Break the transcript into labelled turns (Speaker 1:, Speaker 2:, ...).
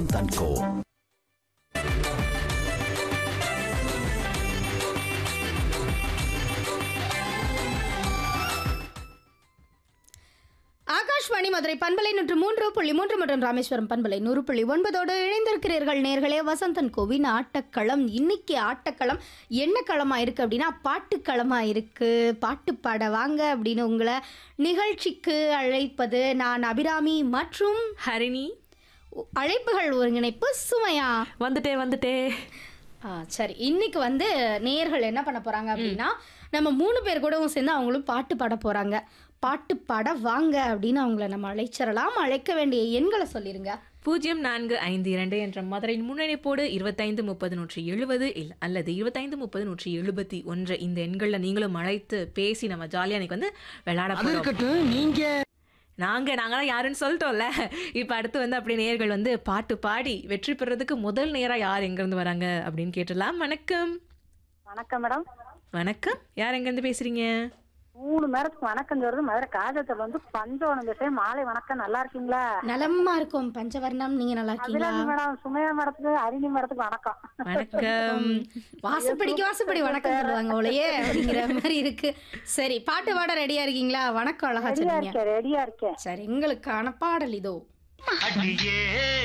Speaker 1: தன்கோ
Speaker 2: ஆகாஷ்வாணி மதுரை பண்பலை நூற்று மூன்று புள்ளி மூன்று மற்றும் ராமேஸ்வரம் பண்பலை நூறு புள்ளி ஒன்பதோடு இணைந்திருக்கிறீர்கள் நேர்களே வசந்தன் கோவின் ஆட்டக்களம் இன்னைக்கு ஆட்டக்களம் என்ன களமா இருக்கு அப்படின்னா பாட்டுக்களமா இருக்கு பாட்டு பாட வாங்க அப்படின்னு உங்களை நிகழ்ச்சிக்கு அழைப்பது நான் அபிராமி மற்றும்
Speaker 3: ஹரிணி
Speaker 2: அழைப்புகள் ஒருங்கிணைப்பு சுமையா
Speaker 3: வந்துட்டே வந்துட்டே
Speaker 2: ஆ சரி இன்னைக்கு வந்து நேயர்கள் என்ன பண்ண போறாங்க அப்படின்னா நம்ம மூணு பேர் கூடவும் சேர்ந்து அவங்களும் பாட்டு பாட போறாங்க பாட்டு பாட வாங்க அப்படின்னு அவங்கள நம்ம அழைச்சிடலாம் அழைக்க வேண்டிய எண்களை சொல்லிருங்க
Speaker 3: பூஜ்ஜியம் நான்கு ஐந்து இரண்டு என்ற மதுரையின் முன்னணிப்போடு இருபத்தைந்து முப்பது நூற்றி எழுபது இல்ல அல்லது இருபத்தைந்து முப்பது நூற்றி எழுபத்தி ஒன்று இந்த எண்களில் நீங்களும் அழைத்து பேசி நம்ம ஜாலியாக இன்னைக்கு வந்து விளையாட
Speaker 4: அது
Speaker 3: போறோம்
Speaker 4: இருக்கட்டும் நீங்க
Speaker 3: நாங்க நாங்களாம் யாருன்னு சொல்லிட்டோம்ல இப்போ அடுத்து வந்து அப்படி நேயர்கள் வந்து பாட்டு பாடி வெற்றி பெறதுக்கு முதல் நேரா யார் எங்கேருந்து வராங்க அப்படின்னு கேட்டுடலாம் வணக்கம்
Speaker 5: வணக்கம் மேடம்
Speaker 3: வணக்கம் யார் எங்கேருந்து பேசுறீங்க
Speaker 5: மூணு நேரத்துக்கு வணக்கம் சொல்றது மதுரை காஜத்தில் வந்து பஞ்சவனம் பேசுறேன் மாலை வணக்கம் நல்லா இருக்கீங்களா
Speaker 2: நலமா இருக்கும் பஞ்சவர்ணம் நீங்க நல்லா இருக்கீங்களா
Speaker 5: அபிராமி மேடம் சுமையா மேடத்துக்கு அரிணி மேடத்துக்கு வணக்கம்
Speaker 3: வணக்கம்
Speaker 2: வாசப்படிக்கு வாசப்படி வணக்கம் சொல்லுவாங்க அவளையே அப்படிங்கிற மாதிரி இருக்கு சரி பாட்டு பாட ரெடியா இருக்கீங்களா வணக்கம் அழகா
Speaker 5: ரெடியா
Speaker 2: சொன்னீங்க
Speaker 5: இருக்கேன் ரெடியா இருக்கேன்
Speaker 2: சரி எங்களுக்கான பாடல் இதோ